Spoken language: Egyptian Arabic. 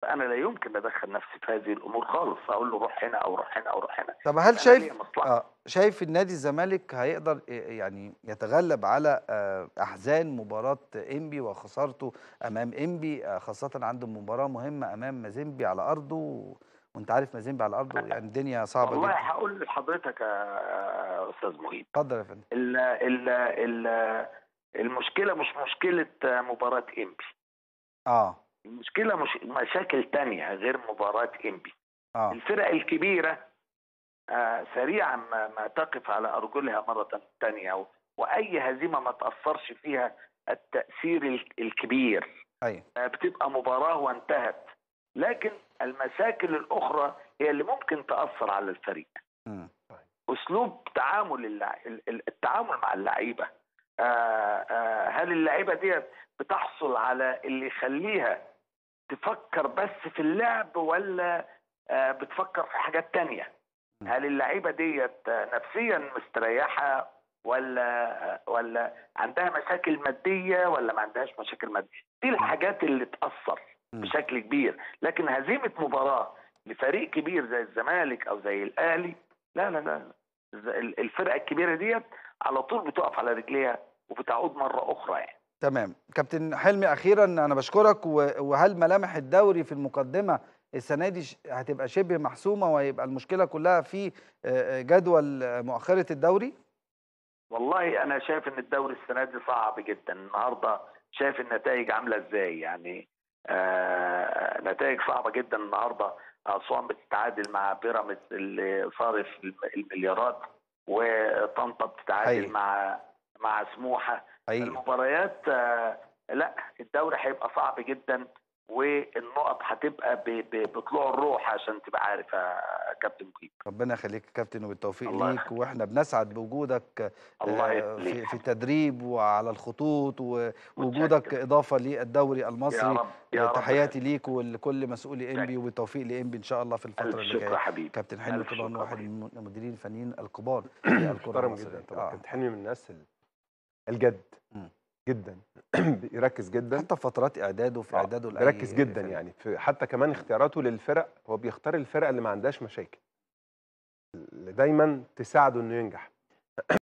انا لا يمكن ادخل نفسي في هذه الامور خالص اقول له روح هنا او روح هنا او روح هنا طب هل أنا شايف ليا مصلحة. اه شايف النادي الزمالك هيقدر ي- يعني يتغلب على آه، احزان مباراه انبي وخسارته امام انبي آه، خاصه عنده مباراه مهمه امام مازيمبي على ارضه و- وانت عارف مازيمبي على ارضه يعني الدنيا صعبه والله جدا هقول لحضرتك يا استاذ مهيب اتفضل يا فندم ال ال ال المشكله مش مشكله مباراه انبي اه المشكله مش مشاكل تانية غير مباراه انبي اه الفرق الكبيره آه، سريعا ما, ما تقف على ارجلها مره ثانيه و- واي هزيمه ما تاثرش فيها التاثير ال- الكبير ايوه آه، بتبقى مباراه وانتهت لكن المشاكل الاخرى هي اللي ممكن تاثر على الفريق مم. اسلوب تعامل اللع... ال- ال- التعامل مع اللعيبه آه، آه، هل اللعيبه دي بتحصل على اللي يخليها تفكر بس في اللعب ولا آه، بتفكر في حاجات تانية هل اللعيبه ديت آه، نفسيا مستريحه ولا ولا عندها مشاكل ماديه ولا ما عندهاش مشاكل ماديه دي الحاجات اللي تاثر مم. بشكل كبير لكن هزيمه مباراه لفريق كبير زي الزمالك او زي الاهلي لا لا لا الز- ال- الفرقه الكبيره ديت على طول بتقف على رجليها وبتعود مره اخرى يعني تمام كابتن حلمي اخيرا انا بشكرك و- وهل ملامح الدوري في المقدمه السنه دي ش- هتبقى شبه محسومه وهيبقى المشكله كلها في آه، آه، جدول آه، مؤخره الدوري والله انا شايف ان الدوري السنه دي صعب جدا النهارده شايف النتائج عامله ازاي يعني آه نتائج صعبه جدا النهارده اسوان بتتعادل مع بيراميدز اللي صارف الم- المليارات وطنطا بتتعادل حقيقي. مع مع سموحه حقيقي المباريات آه لا الدوري هيبقى صعب جدا والنقط هتبقى ب- ب- بطلوع الروح عشان تبقى عارف يا كابتن مجيب ربنا يخليك يا كابتن وبالتوفيق الله ليك يخليك. واحنا بنسعد بوجودك الله آه، يخليك. في في التدريب وعلى الخطوط ووجودك متشكر. اضافه للدوري المصري رب، يا رب. تحياتي ليك ولكل مسؤولي انبي متشكر. وبالتوفيق لانبي ان شاء الله في الفتره الف اللي شكر يا جايه حبيبي كابتن حلمي ألف طبعا شكر واحد حبيبي. من المديرين الفنيين الكبار في الكره محترم المصريه جدا طبعا آه. كابتن حلمي من الناس ال- الجد مم. جدا بيركز جدا حتى في فترات اعداده في آه، اعداده لأي بيركز جدا فريق. يعني في حتى كمان اختياراته للفرق هو بيختار الفرق اللي ما عندهاش مشاكل اللي دايما تساعده انه ينجح